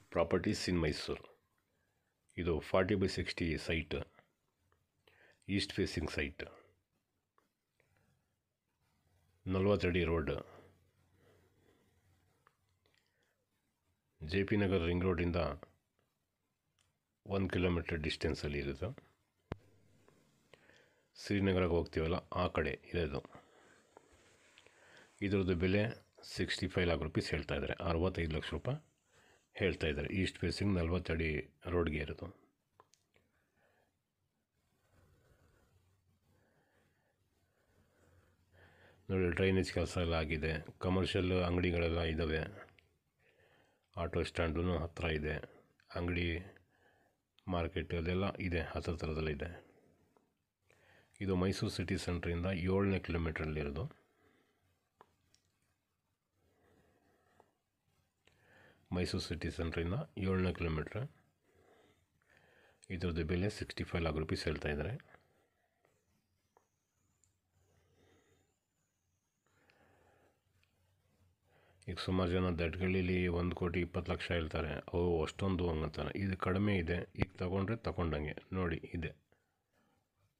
properties in Mysuru ಇದು forty by sixty site east facing site ನಲ್ವತ್ತಡಿ road J P Nagar ring ರೋಡಿಂದ ಒಂದು kilometre ಡಿಸ್ಟೆನ್ಸಲ್ಲಿ ಇರೋದು ಶ್ರೀನಗರಕ್ಕೆ ಹೋಗ್ತೀವಲ್ಲ ಆ ಕಡೆ ಇರೋದು ಇದ್ರದ್ದು ಬೆಲೆ ಸಿಕ್ಸ್ಟಿ ಫೈವ್ ಲ್ಯಾಕ್ ರುಪೀಸ್ ಹೇಳ್ತಾ ಇದ್ದಾರೆ ಅರವತ್ತೈದು ಲಕ್ಷ ರೂಪಾಯಿ ಹೇಳ್ತಾ ಇದ್ದಾರೆ ಈಸ್ಟ್ ಫೇಸಿಂಗ್ ನಲ್ವತ್ತಡಿ ರೋಡ್ಗೆ ಇರೋದು ನೋಡಿ ಡ್ರೈನೇಜ್ ಕೆಲಸ ಎಲ್ಲ ಆಗಿದೆ ಕಮರ್ಷಿಯಲ್ ಅಂಗಡಿಗಳೆಲ್ಲ ಇದ್ದಾವೆ ಆಟೋ ಸ್ಟ್ಯಾಂಡು ಹತ್ತಿರ ಇದೆ ಅಂಗಡಿ ಮಾರ್ಕೆಟ್ ಅದೆಲ್ಲ ಇದೆ ಹತ್ತಿರ ಥರದೆಲ್ಲ ಇದೆ ಇದು ಮೈಸೂರು ಸಿಟಿ ಸೆಂಟ್ರಿಂದ ಏಳನೇ ಕಿಲೋಮೀಟ್ರಲ್ಲಿರೋದು ಮೈಸೂರು ಸಿಟಿ ಸೆಂಟ್ರಿಂದ ಏಳನೇ ಕಿಲೋಮೀಟ್ರ್ ಇದ್ರದ್ದು ಬೆಲೆ ಸಿಕ್ಸ್ಟಿ ಫೈವ್ ಲ್ಯಾಕ್ ರುಪೀಸ್ ಹೇಳ್ತಾ ಇದ್ದಾರೆ ಈಗ ಸುಮಾರು ಜನ ದಡ್ಗಳ್ಳಿಲಿ ಒಂದು ಕೋಟಿ ಇಪ್ಪತ್ತು ಲಕ್ಷ ಹೇಳ್ತಾರೆ ಅವು ಅಷ್ಟೊಂದು ಹಂಗಂತಾನೆ ಇದು ಕಡಿಮೆ ಇದೆ ಈಗ ತಗೊಂಡ್ರೆ ತಗೊಂಡಂಗೆ ನೋಡಿ ಇದೆ